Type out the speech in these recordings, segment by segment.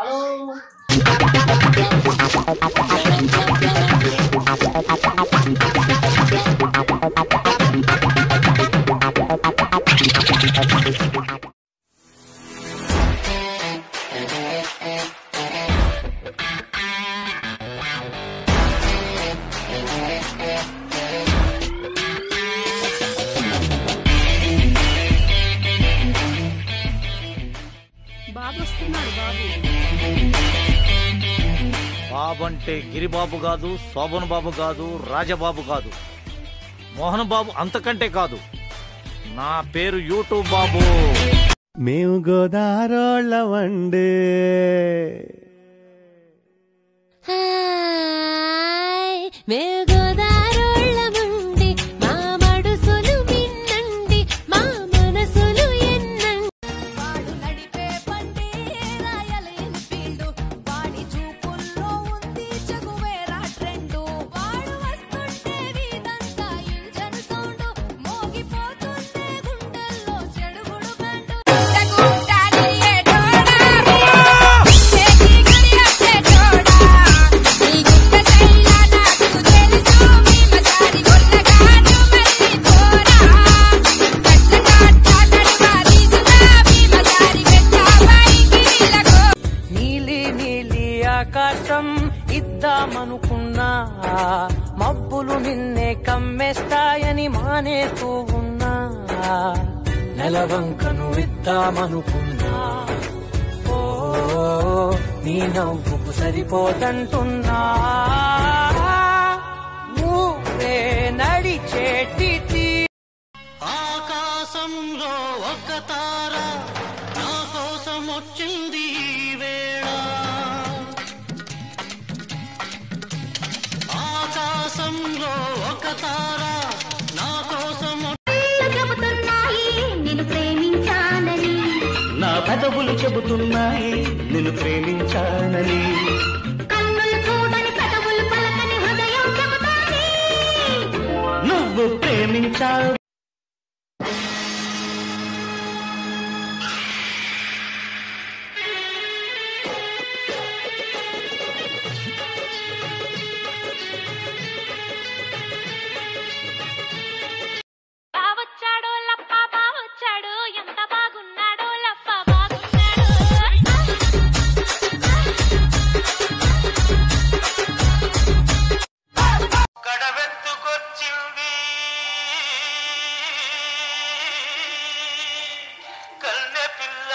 hello బాబు వస్తున్నాడు బాబు బాబు అంటే గిరిబాబు కాదు శోభన్ బాబు కాదు రాజబాబు కాదు మోహన్ బాబు అంతకంటే కాదు నా పేరు యూట్యూబ్ బాబు మేము గోదారోళ్ళమండే హాయ్ మేము గోదారోళ్ళమండి మా మడుసులు విన్నండి మా మనసులు ఎన్నండి వాడు నడిపే బండి రాయల్ ఎన్ఫీల్డ్ వాడి చూపుల్లో ఉంది చగువేరా ట్రెండ్ వాడు వస్తుంటే వీధంతా ఇంజన్ సౌండ్ మోగిపోతుంటే గుండెల్లో చెడుగుడు బ్యాండ్ గుంటాడి ఏటోడా చేతి గుడి అట్టేటోడా ఈ గుట్ట సైలా నాకు తెలుసు మీ మసారి గొల్లగాడు మళ్ళీ పోరా కట్ట కట్ట తడివారీసుగా మీ మసారి పెట్టావాయి గిరిలకు నీలి నీలి ఆకాశం ఇద్దామనుకున్నా మబ్బులు నిన్నే కమ్మేస్తాయని మానేస్తూ ఉన్నా నెలవంకను ఇద్దామనుకున్నా ఓ నీ నవ్వుకు సరిపోదంటున్నా నువ్వే నడిచేటి తీ- ఆకాశంలో ఒక తార నా కోసం వచ్చింది ఈ వేళ ఆకాశంలో ఒక తార నా కోసం చెబుతున్నాయి నిన్ను ప్రేమించానని నా పెదవులు చెబుతున్నాయి నిన్ను ప్రేమించానని కన్నులు చూడని పెదవులు పలకని హృదయం చెబుతాని నువ్వు ప్రేమించావు బావొచ్చాడు లప్ప బావొచ్చాడు ఎంత బాగున్నాడు లప్ప బాగున్నాడు కడవెత్తుకొచ్చింది కన్నె పిల్ల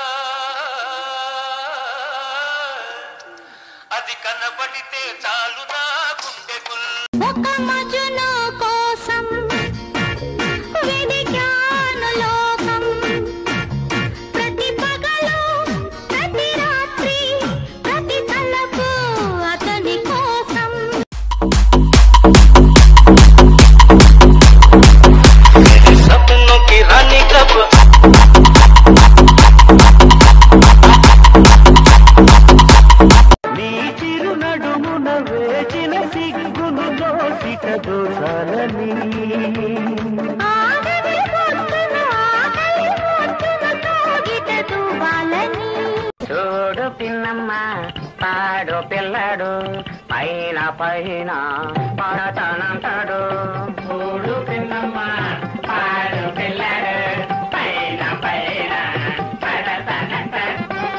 అది కనబడితే చాలు నా గుండె ఒక మజును కోసం వెదికాను లోకం ప్రతి పగలు ప్రతి రాత్రి ప్రతి తలపు అతని కోసం सपनों की रानी कब నీ చిరు నడుమున వేచిన సిగ్గును దోసిక దోసాలని ఆగని పొద్దున ఆకలి పొద్దున తాగిట దువ్వాలని చూడు పిన్నమ్మ పాడు పిల్లడు పైన పైన పడతానంటాడు చూడు పిన్నమ్మ పాడు పిల్లడు పైన పైన పడతానంటాడు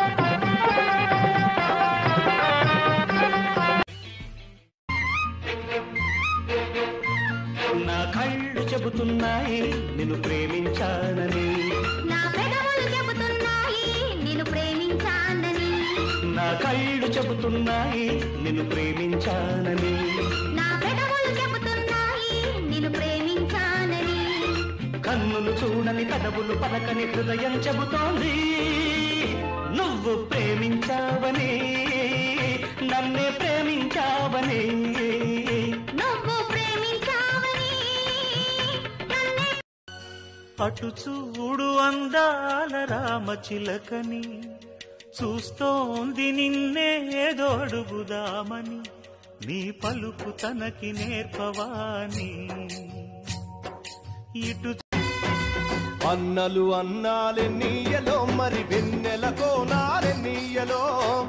నా కళ్ళు చెబుతున్నాయి నిన్ను ప్రేమించానని నా పెదవులు చెబుతున్నాయి నిన్ను ప్రేమించానని నా కళ్ళు చెబుతున్నాయి నిన్ను ప్రేమించానని నా పెదవులు చెబుతున్నాయి నిన్ను ప్రేమించానని కన్నులు చూడని కదవులు పలకని హృదయం చెబుతోంది నువ్వు ప్రేమించావని నన్నే ప్రేమించావని నువ్వు ప్రేమించావని నన్నే అటు చూడు అందాల రామచిలకని చూస్తోంది నిన్నేదో అడుగుదామని నీ పలుకు తనకి నేర్పవాని ఇటు అన్నలు అన్నాలెన్నీయలో మరి వెన్నెల కోనాలెన్నీయలో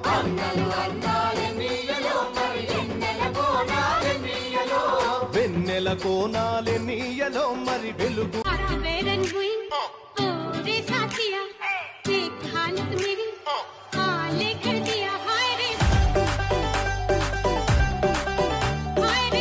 వెన్నెల కోనాలెన్నీయలో మరి వెలుగు हाथ में रंग हुई ओ रे साथिया देख हालत मेरी हाले कर दिया हाय रे हाय रे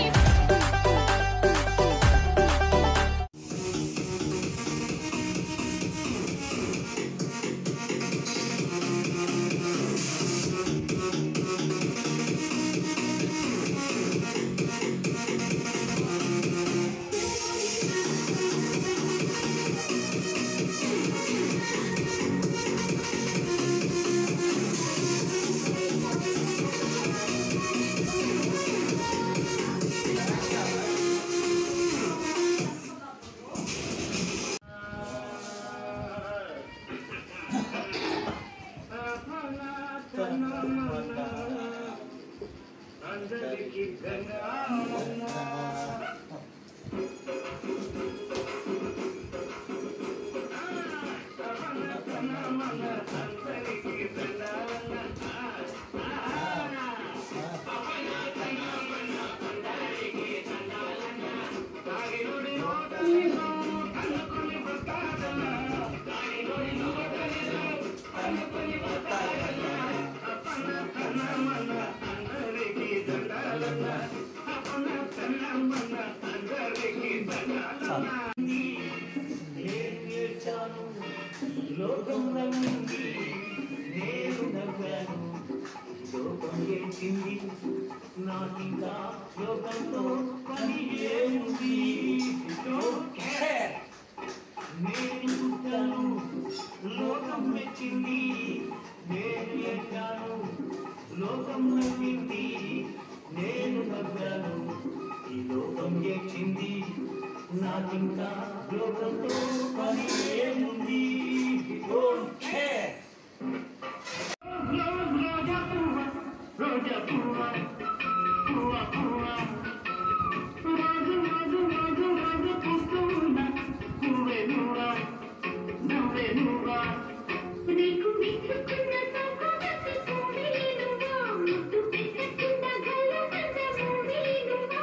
నీకు మిత్రుకున్న సౌకర్యత సోమేనుగా ముద్దు పెట్టకున్న గల కందమూనేనుగా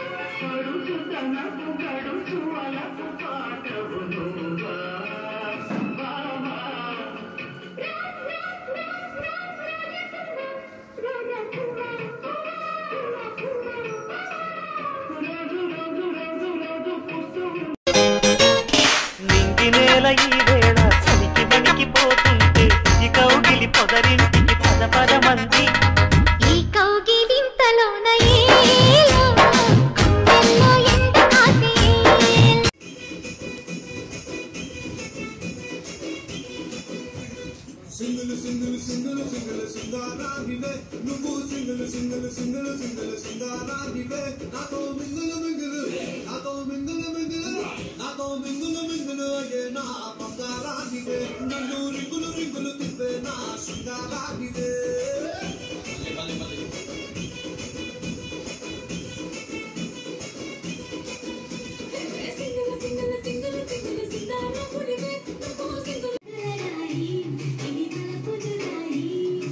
అడుగుతనకు గడుచు అలకు పాటవునుగా బాబా రోజు రోజు రోజు రోజు పుస్తూ నింగి నేల ఈ వేళ చలికి వణికిపోతుంటే ఈ కౌగిలి పొదరింటికి పద పద మంది ఈ కౌగిలింతలోన ఏలో గుండెల్లో ఎండ కాసే సింగులు సింగులు సింగులు సింగులు సింగారాగివే నువ్వు సింగులు సింగులు సింగులు సింగులు సింగారాగివే నాతో మింగులు మింగులు నాతో మింగులు మింగులు నాతో మింగులు మింగులు అయ్యే నా బంగారాగివే నన్ను రింగులు రింగులు తిప్పే నా సింగారాగివే సింగల సింగల సింగల సింగల సింగార పుడివే నువ్వు సింగల రాయి ఇది తలపు జురాయి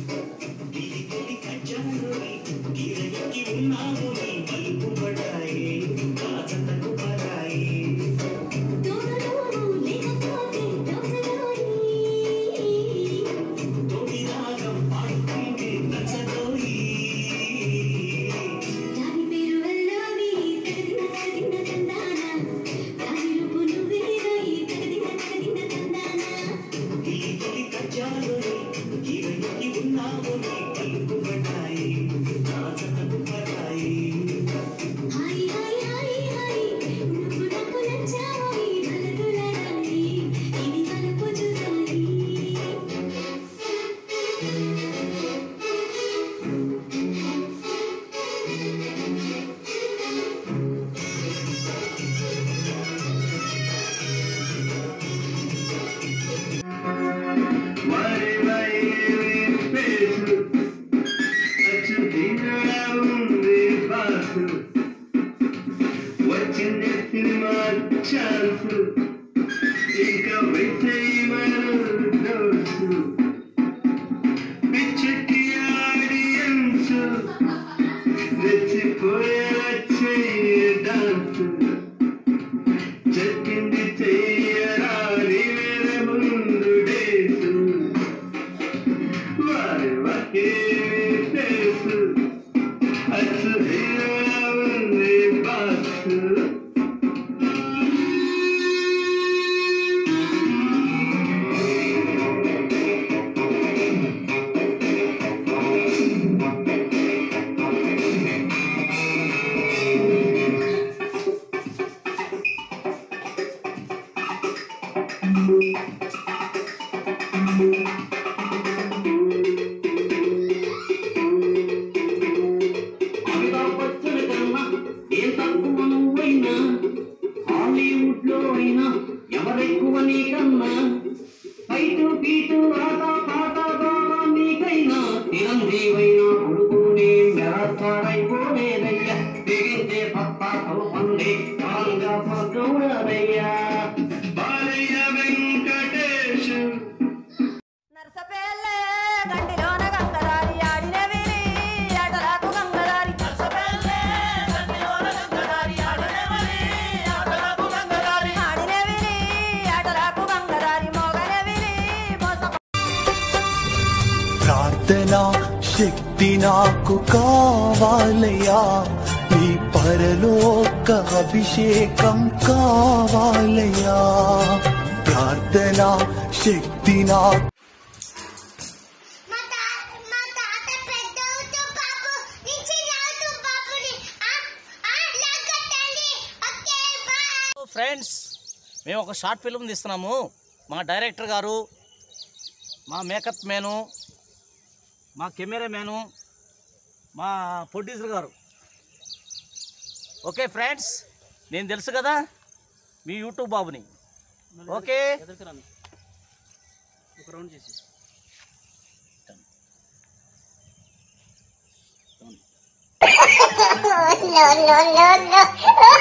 దూరలో లేకపోతే దూరలోని వెచ్చయమను డోసు పిచ్చకి ఆడియన్స్ రెచ్చిపోయేలా చెయ్య డాన్స్ చెక్కింది చెయ్యరా నీ మీద ముందు డేసు వారి వారి ఫేసు అచ్చు హీరోలా ఉంది బాసు అమితాబ్ బచ్చన్ కన్నా ఏ తక్కువ నువ్వైనా హాలీవుడ్ లో అయినా ఎవరెక్కువ నీకన్నా ఫైటు పీటు ఆట పాట బాగా నీకైనా చిరంజీవైనా కొడుకునే మెరస్తాడైపోలేదయ్యా తెగించే సత్తా సౌపండి బలంగా పడుతున్నాడయ్యా బాలయ్య వెంకటేష్ నరసపేల్లే గండిలోన గంగదారి ఆడిన విరి ఆటలాకు గంగదారి నరసపేల్లే గండిలోన గంగదారి ఆడిన విరి ఆటలాకు గంగదారి ఆడిన విరి ఆటలాకు గంగదారి మోగన విరి మోస ప్రార్థనా శక్తి నాకు కావాలయ్యా నీ పరలోక అభిషేకం కావాలయ్యా ప్రార్థనా శక్తి నాకు మా తా- మా తాత పెద్దవుతూ పాపు నీ చిన్నవుతూ పాపుని ఆ ఆ లాగట్టండి ఓకే బాయ్ ఫ్రెండ్స్ మేము ఒక షార్ట్ ఫిల్మ్ తీస్తున్నాము మా డైరెక్టర్ గారు మా మేకప్ మ్యాను మా కెమెరా మ్యాను మా ప్రొడ్యూసర్ గారు ఓకే ఫ్రెండ్స్ నేను తెలుసు కదా మీ యూట్యూబ్ బాబుని ఓకే ఒక రౌండ్ చేసి no no no no